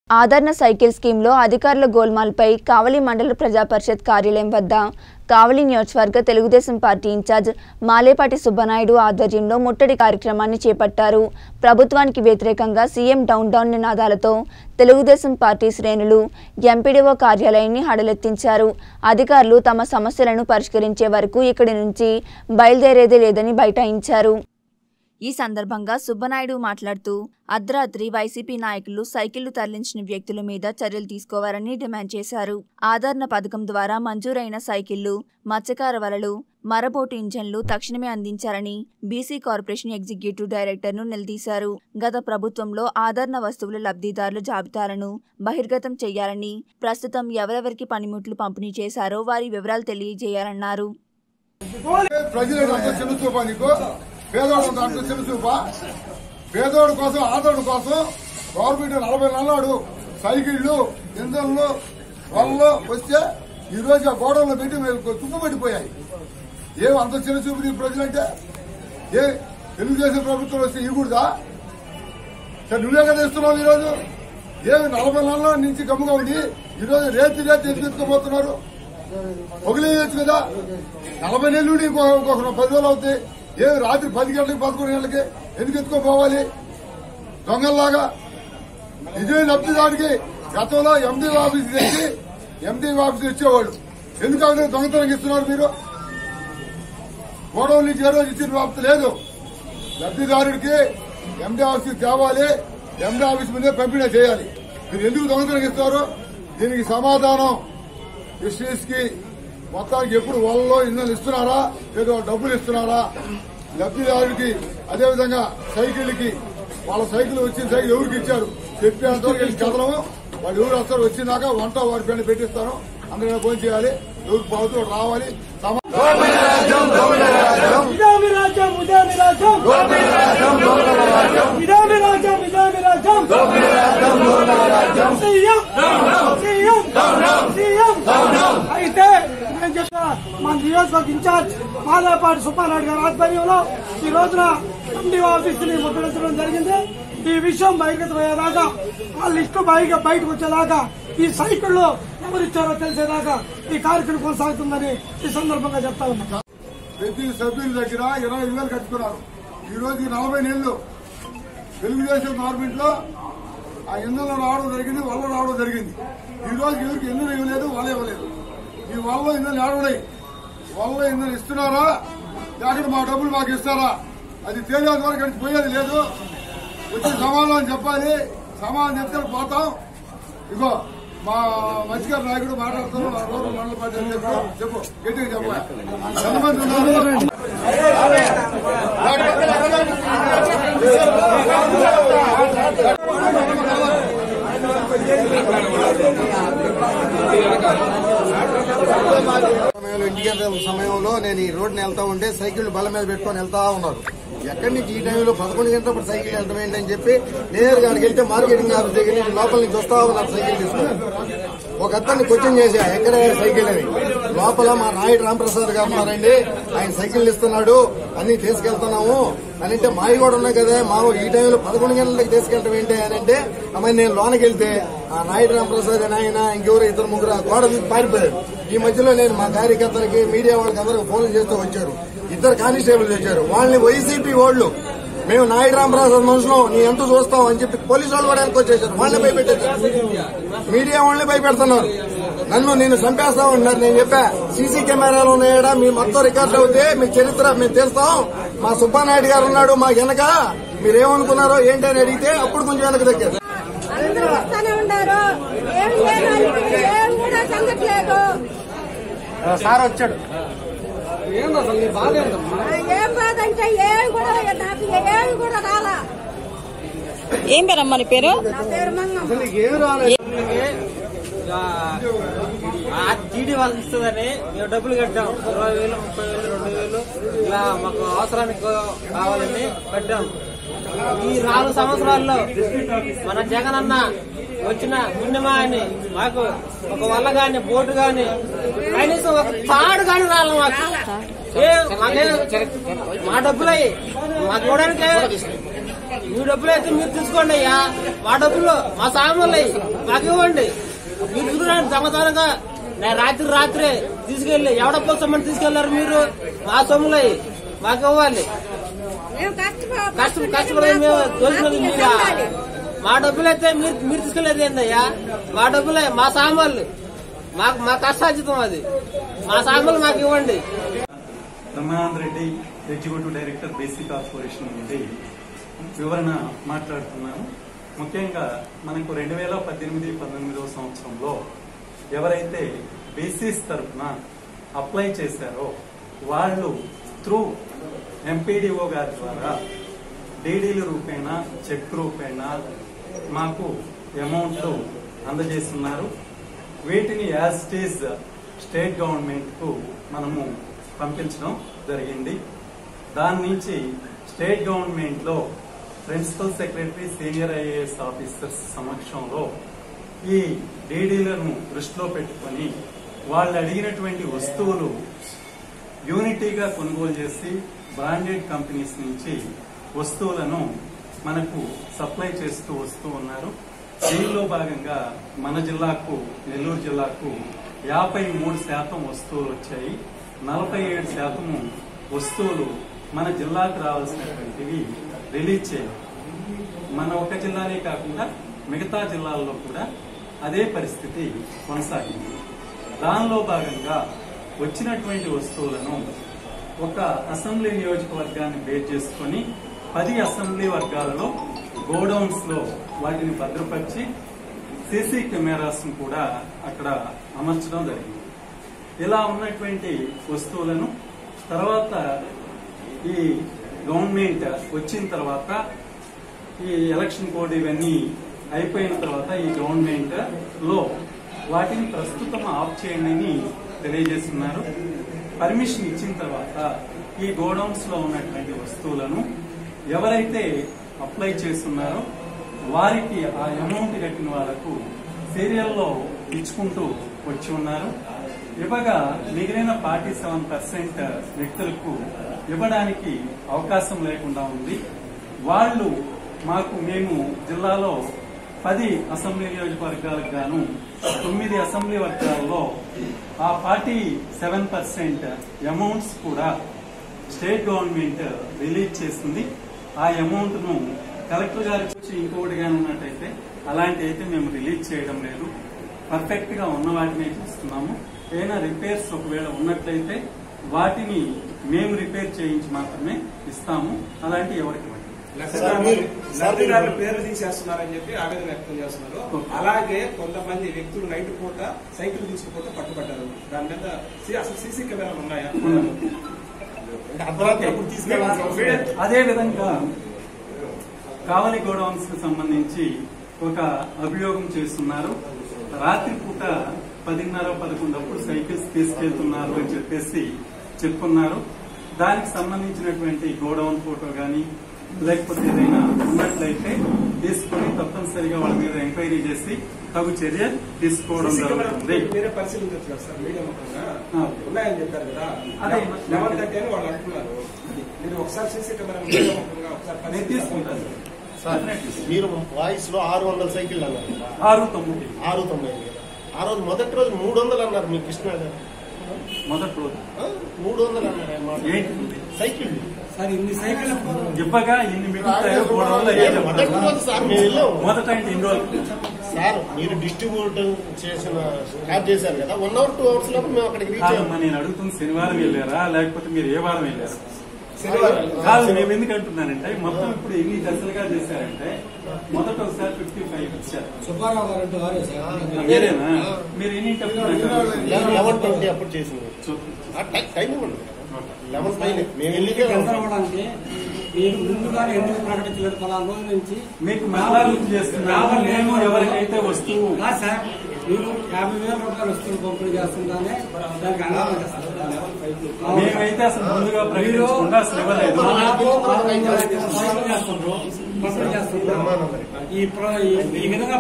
ఆదరణ సైకిల్ స్కీమ్లో అధికారుల గోల్మాల్పై కావలి మండల ప్రజా పరిషత్ కార్యాలయం వద్ద కావలి నియోజకవర్గ తెలుగుదేశం పార్టీ ఇన్ఛార్జ్ మాలేపాటి సుబ్బనాయుడు ఆధ్వర్యంలో ముట్టడి కార్యక్రమాన్ని చేపట్టారు ప్రభుత్వానికి వ్యతిరేకంగా సీఎం డౌన్ డౌన్ నినాదాలతో తెలుగుదేశం పార్టీ శ్రేణులు ఎంపీడీఓ కార్యాలయాన్ని హడలెత్తించారు అధికారులు తమ సమస్యలను పరిష్కరించే వరకు ఇక్కడి నుంచి బయలుదేరేదే లేదని బైఠాయించారు ఈ సందర్భంగా సుబ్బనాయుడు మాట్లాడుతూ అర్ధరాత్రి వైసీపీ నాయకులు సైకిళ్లు తరలించిన వ్యక్తుల మీద చర్యలు తీసుకోవాలని డిమాండ్ చేశారు ఆదరణ పథకం ద్వారా మంజూరైన సైకిళ్లు మత్స్యకార వలలు మరబోటు ఇంజన్లు తక్షణమే అందించాలని బీసీ కార్పొరేషన్ ఎగ్జిక్యూటివ్ డైరెక్టర్ను నిలదీశారు గత ప్రభుత్వంలో ఆదరణ వస్తువుల లబ్ధిదారుల జాబితాలను బహిర్గతం చేయాలని ప్రస్తుతం ఎవరెవరికి పనిముట్లు పంపిణీ చేశారో వారి వివరాలు తెలియజేయాలన్నారు ప్రజలకు అంత చిన్న చూపా నీకు పేదోడు అంత చిన్న చూపా పేదోడు కోసం ఆదరణ కోసం గవర్నమెంట్ నలభై నెలలాడు సైకిళ్లు ఇంజన్లు వల్ల వస్తే ఈ రోజు ఆ గోడౌన్లో పెట్టి మేము తుప్పుపడిపోయాయి ఏం అంత చిన్న చూపు నీ ప్రజలంటే ఏ తెలుగుదేశం ప్రభుత్వం వస్తే ఇవ్వకూడదా సరే నువ్వే కదా ఇస్తున్నావు ఈరోజు ఏమి నలభై నెలల నుంచి గమ్ముగా ఉండి ఈరోజు రేతి రేతి ఎందుకు ఎత్తుకోబోతున్నారు పొగిలేయచ్చు కదా నలభై నెలలు ఉండి ఇంకో ఇంకొక పది రోజులు అవుతాయి ఏ రాత్రి పది గంటలకి పదకొండు గంటలకి ఎందుకు ఎత్తుకోపోవాలి దొంగల్లాగా ఇదే లబ్ధిదానికి గతంలో ఎండీ ఆఫీస్ తెచ్చి ఎండీ ఆఫీస్ ఇచ్చేవాడు ఎందుకు అవి దొంగతనం ఇస్తున్నారు మీరు గోడౌన్ నుంచి ఏ రోజు ఇచ్చిన బాబు లేదు లబ్ధిదారుడికి ఎండీ ఆఫీస్ తేవాలి ఎండీ ఆఫీస్ మీదే పంపిణీ చేయాలి మీరు ఎందుకు దొంగతనం ఇస్తారు దీనికి సమాధానం ఎస్టీఎస్ కి మొత్తానికి ఎప్పుడు వాళ్ళలో ఇంధనం ఇస్తున్నారా లేదా డబ్బులు ఇస్తున్నారా లబ్ధిదారుడికి అదేవిధంగా సైకిళ్ళకి వాళ్ళ సైకిల్ వచ్చిన సైకిల్ ఎవరికి ఇచ్చారు చెప్పేంత వరకు వెళ్ళి కదలము వాళ్ళు ఎవరు వస్తారు వచ్చినాక వంట వారి పైన పెట్టిస్తారు అందరూ ఫోన్ చేయాలి ఎవరికి బాగుతూ రావాలి సమా- ఇదామి రాజ్యం ఇదామి రాజ్యం ఇదామి రాజ్యం ఇదామి రాజ్యం సీఎం సీఎం సీఎం అయితే నేను చెప్తా మన నియోజకవర్గ ఇన్ఛార్జ్ మాదాపాటి సుబ్బారెడ్డి గారి ఆధ్వర్యంలో ఈ రోజున ఎండి ఆఫీస్ ని ముట్టడించడం జరిగింది ఈ విషయం బహిర్గతమయ్యేదాకా ఆ లిస్టు బయట బయటకు వచ్చేదాకా ఈ సైకిళ్ళు ఎవరిచ్చారో తెలిసేదాకా ఈ కార్యక్రమం కొనసాగుతుందని ఈ సందర్భంగా చెప్తా ఉన్నా ప్రతి సభ్యుల దగ్గర ఇరవై ఐదు వేలు కట్టుకున్నారు ఈ రోజు ఈ నలభై నెలలు తెలుగుదేశం గవర్నమెంట్ లో ఆ ఇంధనం రావడం జరిగింది వల్ల రావడం జరిగింది ఈ రోజు ఎవరికి ఇంధనం ఇవ్వలేదు వల్ల ఇవ్వలేదు ఈ వల్ల ఇంధనం ఏడవడాయి వల్ల ఇంధనం ఇస్తున్నారా లేకపోతే మా డబ్బులు మాకు ఇస్తారా అది తేలేంత వరకు అక్కడికి పోయేది లేదు వచ్చి సమాధానం చెప్పాలి సమాధానం చెప్తే పోతాం ఇగో మా మత్స్యకార నాయకుడు మాట్లాడుతారు మా రోజు మండల పార్టీ అధ్యక్షుడు. చెప్పు గట్టిగా చెప్పు ఎంతమంది ఉన్నారు సమయంలో ఇంటికి వెళ్తే సమయంలో నేను ఈ రోడ్డుని వెళ్తా ఉంటే సైకిల్ బల మీద పెట్టుకొని వెళ్తా ఉన్నారు ఎక్కడి నుంచి ఈ టైంలో పదకొండు గంటలప్పుడు సైకిల్ వెళ్తాం ఏంటని చెప్పి నేరుగా అక్కడికి వెళ్తే మార్కెటింగ్ ఆఫీస్ దగ్గర నుంచి లోపల నుంచి వస్తా ఉన్నారు సైకిల్ తీసుకుని ఒక అతన్ని క్వశ్చన్ చేశా ఎక్కడ సైకిల్ అని లోపల మా నాయుడు రామప్రసాద్ గారు ఉన్నారండి ఆయన సైకిల్ ఇస్తున్నాడు అన్ని తీసుకెళ్తున్నాము అని అంటే మావి కూడా ఉన్నాయి కదా మా ఈ టైంలో పదకొండు గంటలకు తీసుకెళ్ళటం ఏంటి అని అంటే అమ్మాయి నేను లోనకి వెళ్తే ఆ నాయుడు రామప్రసాద్ అని ఆయన ఇంకెవరు ఇద్దరు ముగ్గురు ఆ గోడ మీద పారిపోయారు ఈ మధ్యలో నేను మా కార్యకర్తలకి మీడియా వాళ్ళకి అందరికి ఫోన్లు చేస్తూ వచ్చారు ఇద్దరు కానిస్టేబుల్స్ వచ్చారు వాళ్ళని వైసీపీ వాళ్ళు మేము నాయుడు రామప్రసాద్ మనుషులు నీ ఎంత చూస్తాం అని చెప్పి పోలీసు వాళ్ళు కూడా వెనక్కి వచ్చేసారు వాళ్ళని భయపెట్టారు మీడియా వాళ్ళని భయపెడుతున్నారు నన్ను నేను చంపేస్తా ఉన్నారు నేను చెప్పా సీసీ కెమెరాలు ఉన్నాయా మీ మొత్తం రికార్డు అవుతే మీ చరిత్ర మేము తెలుస్తాం మా సుబ్బానాయుడు గారు ఉన్నాడు మా వెనక మీరేమనుకున్నారో ఏంటి అని అడిగితే అప్పుడు కొంచెం వెనక దగ్గర అందరూ వస్తానే ఉన్నారు ఏం లేదు వాళ్ళకి ఏం కూడా సంగట్లేదు సార్ వచ్చాడు ఏం బాధంటే ఏం కూడా నాకు ఏం కూడా రాలా ఏం పేరమ్మా నీ పేరు నా పేరు మంగమ్మ జీడీ వాళ్ళకి ఇస్తుందని మేము డబ్బులు కట్టాం ఇరవై వేలు ముప్పై వేలు రెండు వేలు ఇలా మాకు అవసరానికి కావాలని కట్టాం ఈ నాలుగు సంవత్సరాల్లో మన జగన్ అన్న వచ్చిన పుణ్యమా అని మాకు ఒక వల్ల గాని బోటు గాని కనీసం ఒక తాడు గాని రాలి మాకు ఏ మాకే మా డబ్బులయ్యి మాకు ఇవ్వడానికి మీ డబ్బులు అయితే మీరు తీసుకోండి అయ్యా మా డబ్బులు మా సామాన్లు అయ్యి మాకు ఇవ్వండి మీరు చూడండి దొంగతనంగా నేను రాత్రి రాత్రే తీసుకెళ్లి ఎవడప్ప సొమ్మని తీసుకెళ్లారు మీరు మా సొమ్ములు అయ్యి మాకు ఇవ్వాలి మేము కష్టప- కష్టం కష్టపడి మేము దోచుకున్నది మీరా మా డబ్బులు అయితే మీరు మీరు తీసుకెళ్లేది ఏందయ్యా మా డబ్బులే మా సామాన్లు మాకు మా కష్టార్జితం అది మా సామాన్లు మాకు ఇవ్వండి Brahmananda Reddy executive director basic corporation నుండి వివరణ మాట్లాడుతున్నాను ముఖ్యంగా మనకు రెండు వేల పద్దెనిమిది పంతొమ్మిదవ సంవత్సరంలో ఎవరైతే బేసిస్ తరఫున అప్లై చేశారో వాళ్ళు త్రూ ఎంపీడీఓ గారి ద్వారా డీడీల రూపేణా చెక్ రూపేణా మాకు అమౌంట్లు అందజేస్తున్నారు వీటిని as it is state government కు మనము పంపించడం జరిగింది దాని నుంచి స్టేట్ గవర్నమెంట్ లో principal secretary senior IAS officers సమక్షంలో ఈ డీడీలను దృష్టిలో పెట్టుకొని వాళ్ళు అడిగినటువంటి వస్తువులు యూనిటీగా కొనుగోలు చేసి బ్రాండెడ్ కంపెనీస్ నుంచి వస్తువులను మనకు సప్లై చేస్తూ వస్తూ ఉన్నారు దీనిలో భాగంగా మన జిల్లాకు నెల్లూరు జిల్లాకు యాభై మూడు శాతం వస్తువులు వచ్చాయి నలభై ఏడు శాతము వస్తువులు మన జిల్లాకు రావాల్సినటువంటివి రిలీజ్ చేయాలి మన ఒక జిల్లానే కాకుండా మిగతా జిల్లాల్లో కూడా అదే పరిస్థితి కొనసాగింది దానిలో భాగంగా వచ్చినటువంటి వస్తువులను ఒక అసెంబ్లీ నియోజకవర్గాన్ని బేస్ చేసుకొని పది అసెంబ్లీ వర్గాలలో గోడౌన్స్ లో వాటిని భద్రపరిచి సీసీ కెమెరాస్ కూడా అక్కడ అమర్చడం జరిగింది ఇలా ఉన్నటువంటి వస్తువులను తర్వాత ఈ గవర్నమెంట్ వచ్చిన తర్వాత ఈ ఎలక్షన్ కోడ్ ఇవన్నీ అయిపోయిన తర్వాత ఈ గవర్నమెంట్ లో వాటిని ప్రస్తుతం ఆఫ్ చేయండి అని తెలియజేస్తున్నారు పర్మిషన్ ఇచ్చిన తర్వాత ఈ గోడౌన్స్ లో ఉన్నటువంటి వస్తువులను ఎవరైతే అప్లై చేస్తున్నారో వారికి ఆ అమౌంట్ కట్టిన వాళ్లకు సీరియల్లో ఇచ్చుకుంటూ వచ్చి ఉన్నారు ఇవ్వగా మిగిలిన ఫార్టీ సెవెన్ పర్సెంట్ వ్యక్తులకు ఇవ్వడానికి అవకాశం లేకుండా ఉంది వాళ్ళు మాకు మేము జిల్లాలో పది అసెంబ్లీ నియోజకవర్గాలకు గాను తొమ్మిది అసెంబ్లీ వర్గాల్లో ఆ ఫార్టీ సెవెన్ పర్సెంట్ అమౌంట్స్ కూడా స్టేట్ గవర్నమెంట్ రిలీజ్ చేసింది ఆ అమౌంట్ ను కలెక్టర్ గారికి వచ్చి ఇంకొకటి గాని ఉన్నట్టయితే అలాంటి అయితే మేము రిలీజ్ చేయడం లేదు పర్ఫెక్ట్ గా ఉన్న వాటిని చూస్తున్నాము ఏదైనా రిపేర్స్ ఒకవేళ ఉన్నట్లయితే వాటిని మేము రిపేర్ చేయించి మాత్రమే ఇస్తాము అలాంటి ఎవరికి ఇవ్వండి. లబ్ధిదారుల పేర్లు తీసేస్తున్నారని చెప్పి ఆవేదన వ్యక్తం చేస్తున్నారు అలాగే కొంతమంది వ్యక్తులు నైట్ పూట సైకిల్ తీసుకుపోతే పట్టుబడ్డారు దాని మీద సి- అసలు సీసీ కెమెరాలు ఉన్నాయా అంటే అర్ధరాత్రి అప్పుడు తీసుకెళ్ళాల్సిన అవసరం లేదు. అదే విధంగా కావలి గోడౌన్స్ కు సంబంధించి ఒక అభియోగం చేస్తున్నారు రాత్రిపూట పదిన్నర పదకొండప్పుడు సైకిల్స్ తీసుకెళ్తున్నారు అని చెప్పేసి చెప్పున్నారు దానికి సంబంధించినటువంటి గోడౌన్ ఫోటో గాని లేకపోతే ఏదైనా ఉన్నట్లయితే తీసుకొని తప్పనిసరిగా వాళ్ళ మీద ఎంక్వైరీ చేసి తగు చర్య తీసుకోవడం సీసీ కెమెరా జరుగుతుంది మీరే పరిశీలించవచ్చు కదా సార్ మీడియా ముఖంగా ఆ. ఉన్నాయని చెప్పారు కదా అదే. లెవెన్ థర్టీ అని వాళ్ళు అంటున్నారు మీరు ఒకసారి సీసీ కెమెరా మీడియా ముఖంగా ఒకసారి నేను పరిశీలిస్తాను తీసుకుంటాను సార్ మీరు వాయిస్ లో ఆరు వందల సైకిల్ అన్నారు ఆరు తొమ్మిది ఆరు తొంభై ఐదు కదా ఆ రోజు మొదటి రోజు మూడు వందలు అన్నారు మీ కృష్ణ గారు మొదటి రోజు ఆ? మూడు వందలు అన్నారు ఆయన మాట. ఏంటి సైకిల్ సార్ ఇన్ని సైకిల్ ఇవ్వగా ఇన్ని మిగులుతాయో మూడు వందలు అయ్యే మొదటి చెప్తారు. రోజు సార్ మేము వెళ్ళాం మొదట అంటే ఇన్ని రోజులు సార్ మీరు డిస్ట్రిబ్యూట్ చేసిన స్టార్ట్ చేశారు కదా వన్ అవర్ టూ అవర్స్ లోపు మేము అక్కడికి రీచ్ కాదమ్మా అయ్యాం నేను అడుగుతుంది శనివారం వెళ్ళారా లేకపోతే మీరు ఏ వారం వెళ్ళారు శనివారం. కాదు మేము ఎందుకు అంటున్నానంటే మొత్తం ఇప్పుడు ఎన్ని దశలుగా చేశారంటే మొదట ఒకసారి ఫిఫ్టీ ఫైవ్ ఇచ్చారు సుబ్బారావు గారు అంటే వారే సార్ మీరేనా మీరు ఎన్ని చెప్తున్నారు లెవెన్ ట్వంటీ అప్పుడు చేసింది ఆ టై- టైం ఇవ్వండి లెవెన్ పైన మేము వెళ్ళికే అవ్వడానికి మీరు ముందుగానే ఎందుకు ప్రకటించలేదు పలానా రోజు నుంచి మీకు మళ్ళా గుర్తు చేస్తున్నాను నేను ఎవరికైతే వస్తువు కాదు సార్ మీరు యాభై వేల రూపాయలు వస్తువులు పంపిణీ చేస్తుందానే దానికి అన్నం చేస్తారు మేమైతే అసలు ముందుగా ప్రకటించకుండా అసలు ఇవ్వలేదు నాకు ఆరు వందల ఐదు వందల సైకిల్ చేస్తుండ్రు పంపిణీ చేస్తుండ్రు ఈ ప్ర- ఈ- ఈ విధంగా